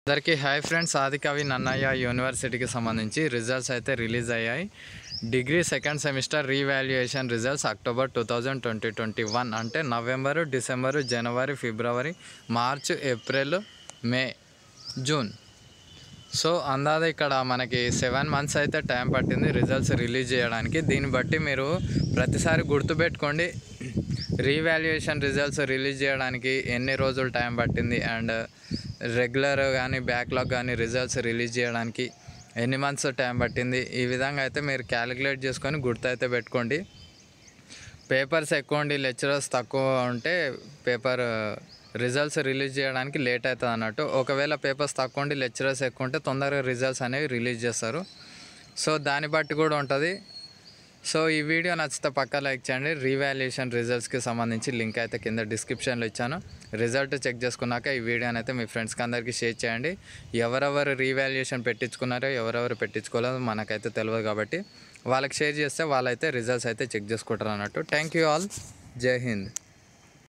అందరికీ hi friends ఆదికవి Nannaya యూనివర్సిటీకి సంబంధించి రిజల్ట్స్ అయితే రిలీజ్ అయ్యాయి degree second semester revaluation results October two thousand twenty twenty one అంటే November December January February March April May June so అందాద ఇక్కడ మనకి సెవెన్ మంత్స్ అయితే టైం పట్టింది రిజల్ట్స్ రిలీజ్ చేయడానికి దీన్ని బట్టి మీరు ప్రతిసారి గుర్తుపెట్టుకోండి రీవాల్యుయేషన్ రిజల్ట్స్ రిలీజ్ చేయడానికి ఎన్ని రోజులు టైం పట్టింది అండ్ రెగ్యులర్ కానీ బ్యాక్లాగ్ కానీ రిజల్ట్స్ రిలీజ్ చేయడానికి ఎన్ని మంత్స్ టైం పట్టింది ఈ విధంగా అయితే మీరు క్యాలిక్యులేట్ చేసుకొని గుర్తు అయితే పెట్టుకోండి పేపర్స్ ఎక్కువ ఉండి లెక్చరర్స్ తక్కువ ఉంటే పేపర్ రిజల్ట్స్ రిలీజ్ చేయడానికి లేట్ అవుతుంది అన్నట్టు ఒకవేళ పేపర్స్ తక్కువ ఉండి లెక్చరర్స్ ఎక్కువ ఉంటే తొందరగా రిజల్ట్స్ అనేవి రిలీజ్ చేస్తారు సో దాన్ని బట్టి కూడా ఉంటుంది సో ఈ వీడియో నచ్చితే పక్కా లైక్ చేయండి రీవాల్యుయేషన్ రిజల్ట్స్కి సంబంధించి లింక్ అయితే కింద డిస్క్రిప్షన్లో ఇచ్చాను రిజల్ట్ చెక్ చేసుకున్నాక ఈ వీడియోని అయితే మీ ఫ్రెండ్స్కి అందరికీ షేర్ చేయండి ఎవరెవరు రీవాల్యుయేషన్ పెట్టించుకున్నారో ఎవరెవరు పెట్టించుకోలేదో మనకైతే తెలియదు కాబట్టి వాళ్ళకి షేర్ చేస్తే వాళ్ళైతే రిజల్ట్స్ అయితే చెక్ చేసుకుంటారు అన్నట్టు థ్యాంక్ యూ ఆల్ జై హింద్